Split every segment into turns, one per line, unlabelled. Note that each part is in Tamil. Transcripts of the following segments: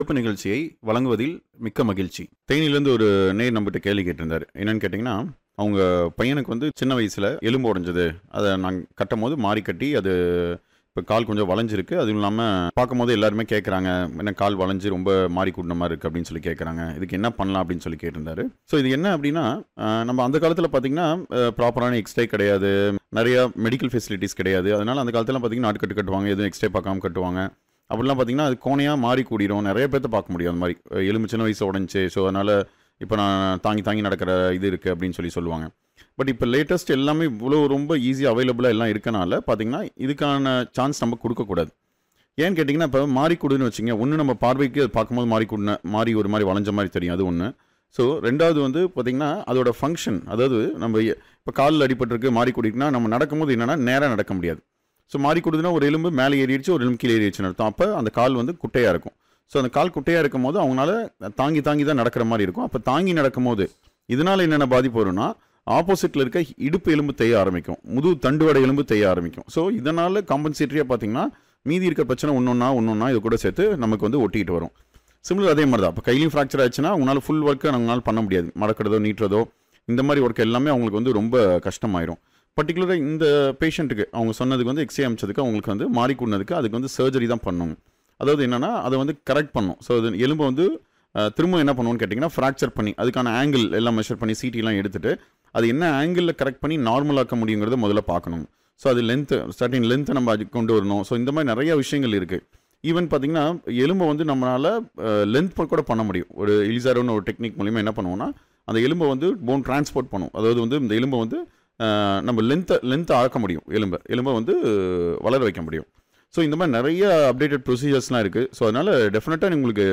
சிறப்பு நிகழ்ச்சியை வழங்குவதில் மிக்க மகிழ்ச்சி தேனியிலேருந்து ஒரு நேர் நம்மகிட்ட கேள்வி கேட்டிருந்தார் என்னன்னு கேட்டிங்கன்னா அவங்க பையனுக்கு வந்து சின்ன வயசில் எலும்பு உடைஞ்சது அதை நாங்கள் கட்டும் போது மாறி கட்டி அது இப்போ கால் கொஞ்சம் வளைஞ்சிருக்கு அதுவும் இல்லாமல் பார்க்கும்போது எல்லாருமே கேட்குறாங்க என்ன கால் வளைஞ்சு ரொம்ப மாறி கூட்டின மாதிரி இருக்குது அப்படின்னு சொல்லி கேட்குறாங்க இதுக்கு என்ன பண்ணலாம் அப்படின்னு சொல்லி கேட்டிருந்தாரு ஸோ இது என்ன அப்படின்னா அஹ், நம்ம அந்த காலத்தில் பார்த்தீங்கன்னா ப்ராப்பரான எக்ஸ்ரே கிடையாது நிறைய மெடிக்கல் ஃபெசிலிட்டிஸ் கிடையாது அதனால அந்த காலத்தில் பார்த்தீங்கன்னா நாட்கட்டு கட்டுவாங்க எதுவும் எக்ஸ்ரே பார்க்காம கட்டுவாங்க அப்படிலாம் பார்த்தீங்கன்னா அது கோணையாக மாறி கூடிரும் நிறைய பேர்த்த பார்க்க முடியும் அந்த மாதிரி அஹ் எலும்பு சின்ன வயசு உடஞ்சி ஸோ அதனால் இப்போ நான் தாங்கி தாங்கி நடக்கிற இது இருக்குது அப்படின்னு சொல்லி சொல்லுவாங்க பட் இப்போ லேட்டஸ்ட் எல்லாமே இவ்வளோ ரொம்ப ஈஸியாக அவைலபிளாக எல்லாம் இருக்கனால பார்த்தீங்கன்னா இதுக்கான சான்ஸ் நம்ம கொடுக்கக்கூடாது ஏன்னு கேட்டிங்கன்னா இப்போ மாறி கூடுன்னு வச்சுங்க ஒன்று நம்ம பார்வைக்கு அது பார்க்கும்போது மாறி கூடின மாறி ஒரு மாதிரி வளைஞ்ச மாதிரி தெரியும் அது ஒன்று ஸோ ரெண்டாவது வந்து பார்த்திங்கன்னா அதோட ஃபங்க்ஷன் அதாவது நம்ம இப்போ காலில் அடிபட்டிருக்கு மாறி கூடிக்குன்னா நம்ம நடக்கும்போது என்னென்னா நேராக நடக்க முடியாது ஸோ மாறி கொடுதுன்னா ஒரு எலும்பு மேலே ஏறிடுச்சு ஒரு எலும்பு கீழே ஏறிடுச்சுன்னு அர்த்தம் அப்போ அந்த கால் வந்து குட்டையாக இருக்கும் ஸோ அந்த கால் குட்டையாக இருக்கும் போது அவங்களால தாங்கி தாங்கி தான் நடக்கிற மாதிரி இருக்கும் அப்போ தாங்கி நடக்கும்போது இதனால் என்னென்ன பாதிப்பு வரும்னா ஆப்போசிட்டில் இருக்க இடுப்பு எலும்பு தேய ஆரம்பிக்கும் முது தண்டுவடை எலும்பு தேய ஆரம்பிக்கும் ஸோ இதனால் காம்பன்சேட்டரியாக பார்த்தீங்கன்னா மீதி இருக்க பிரச்சனை ஒன்றொன்னா ஒன்றொன்னா இது கூட சேர்த்து நமக்கு வந்து ஒட்டிக்கிட்டு வரும் சிமிலர் அதே மாதிரி தான் இப்போ கையிலையும் ஃப்ராக்சர் ஆச்சுன்னா உங்களால் ஃபுல் ஒர்க்கை நம்மளால் பண்ண முடியாது மடக்கிறதோ நீட்டுறதோ இந்த மாதிரி ஒர்க் எல்லாமே அவங்களுக்கு வந்து ரொம்ப கஷ்டமாயிரும் பர்டிகுலராக இந்த பேஷண்ட்டுக்கு அவங்க சொன்னதுக்கு வந்து எக்ஸ்ரே அமிச்சதுக்கு அவங்களுக்கு வந்து மாறி கூடினதுக்கு அதுக்கு வந்து சர்ஜரி தான் பண்ணணும் அதாவது என்னன்னா அதை வந்து கரெக்ட் பண்ணும் ஸோ அது எலும்பை வந்து அஹ், திரும்ப என்ன பண்ணுவோம்னு கேட்டிங்கன்னா ஃப்ராக்சர் பண்ணி அதுக்கான ஆங்கிள் எல்லாம் மெஷர் பண்ணி சிடிலாம் எடுத்துட்டு அது என்ன ஆங்கிளில் கரெக்ட் பண்ணி நார்மலாக்க முடியுங்கிறத முதல்ல பார்க்கணும் ஸோ அது லென்த்து ஸ்டார்டிங் லென்த்தை நம்ம அது கொண்டு வரணும் ஸோ இந்த மாதிரி நிறைய விஷயங்கள் இருக்குது ஈவன் பார்த்தீங்கன்னா எலும்பை வந்து நம்மளால் லென்த் கூட பண்ண முடியும் ஒரு இலிசாரோன்னு ஒரு டெக்னிக் மூலிமா என்ன பண்ணுவோம்னா அந்த எலும்பை வந்து போன் டிரான்ஸ்போர்ட் பண்ணும் அதாவது வந்து இந்த எலும்பை வந்து அஹ், நம்ம லென்த்தை லென்த்தை ஆக்க முடியும் எலும்பை எலும்பை வந்து வளர வைக்க முடியும் ஸோ இந்த மாதிரி நிறைய அப்டேட்டட் ப்ரொசீஜர்ஸ்லாம் இருக்குது ஸோ அதனால் டெஃபினட்டாக உங்களுக்கு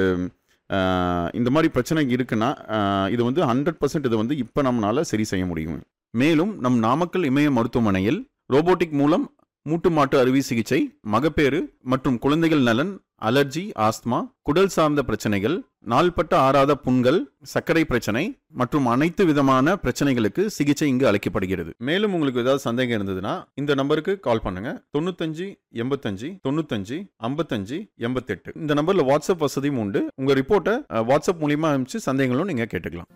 அஹ், இந்த மாதிரி பிரச்சனை இருக்குன்னா அஹ், இது வந்து ஹண்ட்ரட் பர்சன்ட் இதை வந்து இப்போ நம்மளால சரி செய்ய முடியும் மேலும் நம் நாமக்கல் இமய மருத்துவமனையில் ரோபோட்டிக் மூலம் மூட்டு மாட்டு அறுவை சிகிச்சை மகப்பேறு மற்றும் குழந்தைகள் நலன் அலர்ஜி ஆஸ்துமா குடல் சார்ந்த பிரச்சனைகள் நாள்பட்ட ஆறாத புண்கள் சர்க்கரை பிரச்சனை மற்றும் அனைத்து விதமான பிரச்சனைகளுக்கு சிகிச்சை இங்கு அளிக்கப்படுகிறது மேலும் உங்களுக்கு ஏதாவது சந்தேகம் இருந்ததுன்னா இந்த நம்பருக்கு கால் பண்ணுங்க தொண்ணூத்தஞ்சு எண்பத்தஞ்சு தொண்ணூத்தஞ்சு ஐம்பத்தஞ்சு எண்பத்தெட்டு இந்த நம்பர்ல வாட்ஸ்அப் வசதியும் உண்டு உங்க ரிப்போர்ட்டை அஹ், வாட்ஸ்அப் மூலியமா அனுப்பிச்சு சந்தேகங்களும் நீங்க கேட்டுக்கலாம்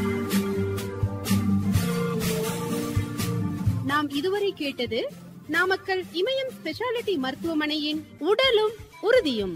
நாம் இதுவரை கேட்டது நாமக்கல் இமயம் ஸ்பெஷாலிட்டி மருத்துவமனையின் உடலும் உறுதியும்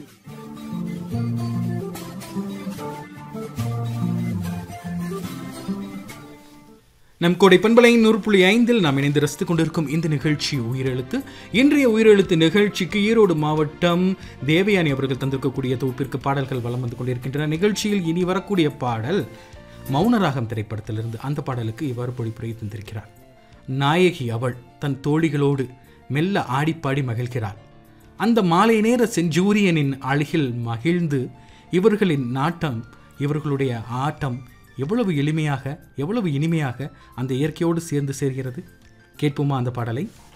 நம் கோடை பண்பலையின் நூறு புள்ளி ஐந்தில் நாம் இணைந்து ரசித்துக் கொண்டிருக்கும் இந்த நிகழ்ச்சி உயிரெழுத்து இன்றைய உயிரெழுத்து நிகழ்ச்சிக்கு ஈரோடு மாவட்டம் தேவயானி அவர்கள் தந்திருக்கக்கூடிய தொகுப்பிற்கு பாடல்கள் வலம் வந்து கொண்டிருக்கின்றன நிகழ்ச்சியில் இனி வரக்கூடிய பாடல் மௌனராகம் திரைப்படத்திலிருந்து அந்த பாடலுக்கு இவ்வாறு பொழிப்புரை தந்திருக்கிறார் நாயகி அவள் தன் தோழிகளோடு மெல்ல ஆடிப்பாடி மகிழ்கிறாள் அந்த மாலை நேர செஞ்சூரியனின் அழகில் மகிழ்ந்து இவர்களின் நாட்டம் இவர்களுடைய ஆட்டம் எவ்வளவு எளிமையாக எவ்வளவு இனிமையாக அந்த இயற்கையோடு சேர்ந்து சேர்கிறது கேட்போமா அந்த பாடலை